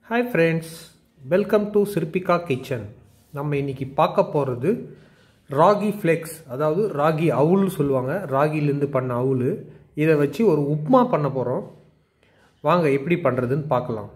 hi friends welcome to Sirpika kitchen நம்ம இன்னைக்கு பார்க்க போகிறது ராகி ஃப்ளெக்ஸ் அதாவது ராகி அவுல்னு சொல்லுவாங்க ராகிலேருந்து பண்ண அவுல் இதை வச்சு ஒரு உப்மா பண்ண போகிறோம் வாங்க எப்படி பண்ணுறதுன்னு பார்க்கலாம்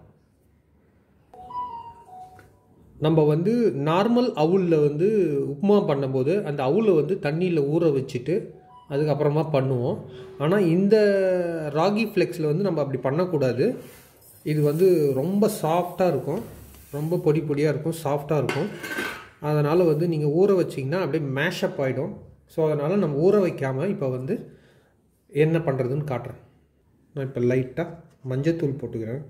நம்ம வந்து நார்மல் அவுலில் வந்து உப்புமா பண்ணும்போது அந்த அவுலை வந்து தண்ணியில் ஊற வச்சுட்டு அதுக்கப்புறமா பண்ணுவோம் ஆனால் இந்த ராகி ஃப்ளெக்ஸில் வந்து நம்ம அப்படி பண்ணக்கூடாது இது வந்து ரொம்ப சாஃப்டாக இருக்கும் ரொம்ப பொடி பொடியாக இருக்கும் சாஃப்டாக இருக்கும் அதனால் வந்து நீங்கள் ஊற வச்சிங்கன்னா அப்படியே மேஷப் ஆகிடும் ஸோ அதனால் நம்ம ஊற வைக்காமல் இப்போ வந்து என்ன பண்ணுறதுன்னு காட்டுறேன் நான் இப்போ லைட்டாக மஞ்சத்தூள் போட்டுக்கிறேன்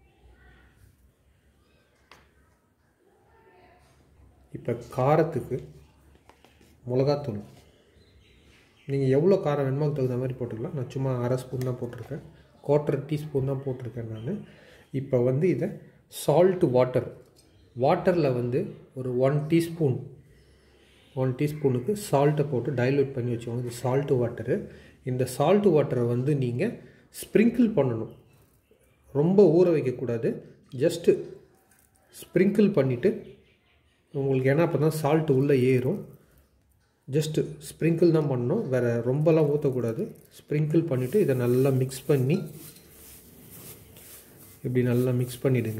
இப்போ காரத்துக்கு மிளகாத்தூள் நீங்கள் எவ்வளோ காரம் வேணுமோ அதுக்கு தகுந்த மாதிரி போட்டுக்கலாம் நான் சும்மா அரை ஸ்பூன் தான் போட்டிருக்கேன் குவார்ட்டர் டீஸ்பூன் தான் போட்டிருக்கேன் நான் இப்போ வந்து இதை சால்ட் வாட்டர் வாட்டரில் வந்து ஒரு ஒன் டீஸ்பூன் ஒன் டீஸ்பூனுக்கு சால்ட்டை போட்டு டைல்யூட் பண்ணி வச்சுக்கோங்க இது சால்ட்டு வாட்டரு இந்த சால்ட்டு வாட்டரை வந்து நீங்கள் ஸ்ப்ரிங்கிள் பண்ணணும் ரொம்ப ஊற வைக்கக்கூடாது ஜஸ்ட்டு ஸ்ப்ரிங்கிள் பண்ணிவிட்டு உங்களுக்கு ஏன்னா அப்போ தான் சால்ட் உள்ளே ஏறும் ஜஸ்ட்டு ஸ்ப்ரிங்கிள் தான் பண்ணணும் வேறு ரொம்பலாம் ஊற்றக்கூடாது ஸ்ப்ரிங்கிள் பண்ணிவிட்டு இதை நல்லா மிக்ஸ் பண்ணி இப்படி நல்லா மிக்ஸ் பண்ணிவிடுங்க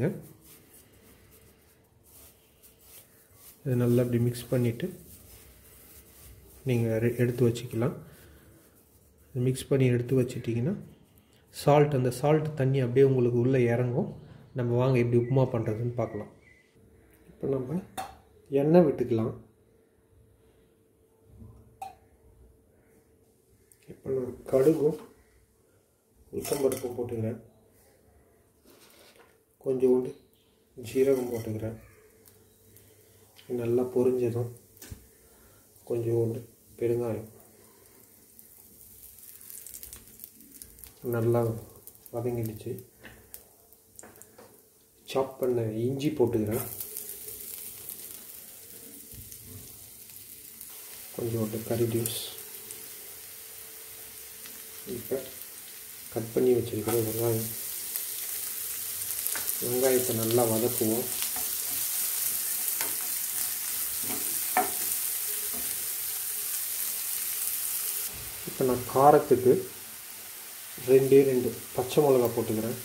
இதை நல்லா இப்படி மிக்ஸ் பண்ணிவிட்டு நீங்கள் எடுத்து வச்சுக்கலாம் மிக்ஸ் பண்ணி எடுத்து வச்சிட்டிங்கன்னா சால்ட் அந்த சால்ட் தண்ணி அப்படியே உங்களுக்கு உள்ளே இறங்கும் நம்ம வாங்க எப்படி உப்புமா பண்ணுறதுன்னு பார்க்கலாம் இப்போ நம்ம எண்ணெய் விட்டுக்கலாம் இப்போ நான் கடுகும் உளுத்தம்பருப்பு போட்டுக்கிறேன் கொஞ்சோண்டு ஜீரகம் போட்டுக்கிறேன் நல்லா பொரிஞ்சதும் கொஞ்சோண்டு பெருங்காயம் நல்லா வதங்கிடுச்சு சாப் பண்ண இஞ்சி போட்டுக்கிறேன் கொஞ்சோண்டு கறி ஜூஸ் இப்போ கட் பண்ணி வச்சுருக்கிற வெங்காயம் வெங்காயத்தை நல்லா வதக்குவோம் இப்போ நான் காரத்துக்கு ரெண்டே ரெண்டு பச்சை மிளகா போட்டுக்கிறேன்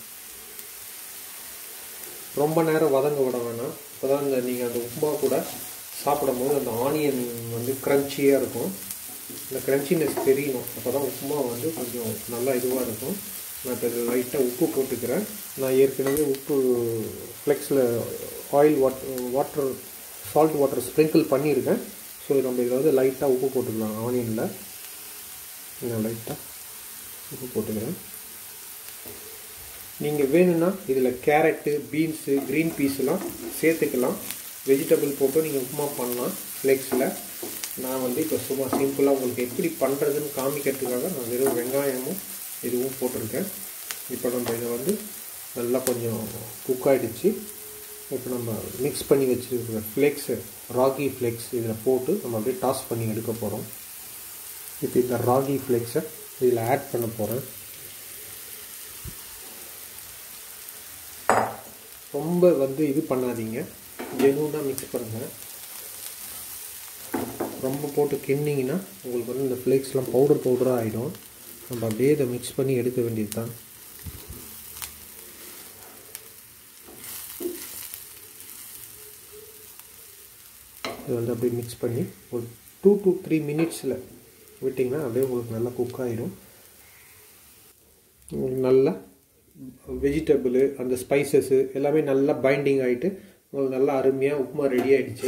ரொம்ப நேரம் வதங்க விட வேணாம் இப்போ தான் இந்த நீங்கள் அந்த உப்புமா கூட சாப்பிடும் போது அந்த ஆனியன் வந்து க்ரன்ச்சியாக இருக்கும் இந்த க்ரன்ச்சினஸ் தெரியணும் அப்போ தான் உப்புமா வந்து கொஞ்சம் நல்லா இதுவாக இருக்கும் நான் இப்போ இதில் லைட்டாக உப்பு போட்டுக்கிறேன் நான் ஏற்கனவே உப்பு ஃப்ளெக்ஸில் ஆயில் வாட் வாட்டர் சால்ட் வாட்டர் ஸ்ப்ரிங்கிள் பண்ணியிருக்கேன் ஸோ நம்ம இதில் வந்து லைட்டாக உப்பு போட்டுக்கலாம் ஆனியனில் நான் லைட்டாக உப்பு போட்டுக்கிறேன் நீங்கள் வேணும்னா இதில் கேரட்டு பீன்ஸு க்ரீன் பீஸ்லாம் சேர்த்துக்கலாம் வெஜிடபிள் போட்டு நீங்கள் உப்புமா பண்ணலாம் ஃப்ளெக்ஸில் நான் வந்து இப்போ சும்மா சிம்பிளாக உங்களுக்கு எப்படி பண்ணுறதுன்னு காமிக்கிறதுக்காக நான் வெறும் வெங்காயமும் இதுவும் போட்டிருக்கேன் இப்போ நம்ம இதை வந்து நல்லா கொஞ்சம் குக் ஆகிடுச்சு இப்போ நம்ம மிக்ஸ் பண்ணி வச்சுருக்கிற ஃப்ளெக்ஸு ராகி ஃப்ளெக்ஸ் இதில் போட்டு நம்ம அப்படியே டாஸ் பண்ணி எடுக்க போகிறோம் இப்போ இந்த ராகி ஃப்ளெக்ஸை இதில் ஆட் பண்ண போகிறேன் ரொம்ப வந்து இது பண்ணாதீங்க ஜெனூனாக மிக்ஸ் பண்ணுங்கள் ரொம்ப போட்டு கிண்டிங்கன்னா உங்களுக்கு வந்து இந்த ஃப்ளேக்ஸ்லாம் பவுடர் பவுடராக ஆகிடும் நம்ம அப்படியே இதை மிக்ஸ் பண்ணி எடுக்க வேண்டியது தான் இது வந்து அப்படியே மிக்ஸ் பண்ணி ஒரு டூ டு த்ரீ மினிட்ஸில் விட்டிங்கன்னா அப்படியே உங்களுக்கு நல்லா குக் ஆகிடும் நல்லா வெஜிடபிள் அந்த ஸ்பைசஸ்ஸு எல்லாமே நல்லா பைண்டிங் ஆகிட்டு உங்களுக்கு நல்லா அருமையாக உப்புமா ரெடி ஆகிடுச்சு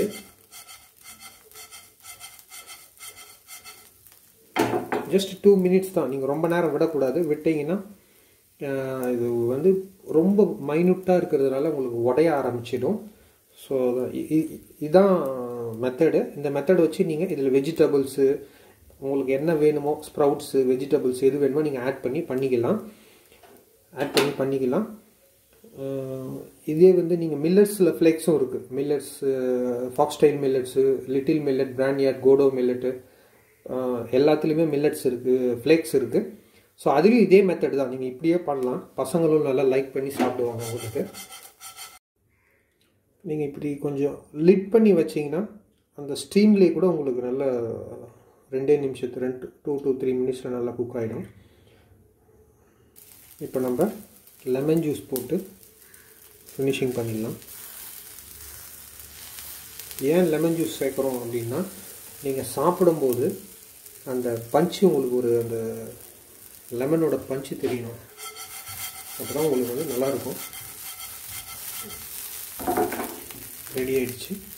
ஜஸ்ட் டூ மினிட்ஸ் தான் நீங்கள் ரொம்ப நேரம் விடக்கூடாது விட்டிங்கன்னா இது வந்து ரொம்ப மைனூட்டாக இருக்கிறதுனால உங்களுக்கு உடைய ஆரம்பிச்சிடும் ஸோ இதுதான் மெத்தடு இந்த மெத்தட் வச்சு நீங்கள் இதில் வெஜிடபிள்ஸு உங்களுக்கு என்ன வேணுமோ ஸ்ப்ரவுட்ஸு வெஜிடபிள்ஸ் எது வேணுமோ நீங்கள் ஆட் பண்ணி பண்ணிக்கலாம் ஆட் பண்ணி பண்ணிக்கலாம் இதே வந்து நீங்கள் மில்லட்ஸில் ஃப்ளெக்ஸும் இருக்குது millets foxtail millets little millet barnyard kodo millet எல்லாத்துலேயுமே மில்லட்ஸ் இருக்குது ஃப்ளேக்ஸ் இருக்குது ஸோ அதுலேயும் இதே மெத்தட் தான் நீங்கள் இப்படியே பண்ணலாம் பசங்களும் நல்லா லைக் பண்ணி சாப்பிடுவாங்க உங்களுக்கு நீங்கள் இப்படி கொஞ்சம் லிட் பண்ணி வச்சிங்கன்னா அந்த ஸ்டீம்லேயே கூட உங்களுக்கு நல்ல ரெண்டே நிமிஷத்து ரெண்டு டூ டூ த்ரீ மினிட்ஸில் நல்லா குக் ஆகிடும் இப்போ நம்ம லெமன் ஜூஸ் போட்டு ஃபினிஷிங் பண்ணிடலாம் ஏன் லெமன் ஜூஸ் சேர்க்குறோம் அப்படின்னா நீங்கள் சாப்பிடும்போது அந்த பஞ்சு உங்களுக்கு ஒரு அந்த லெமனோட பஞ்சு தெரியணும் அப்போ தான் உங்களுக்கு வந்து நல்லாயிருக்கும் ரெடி ஆயிடுச்சு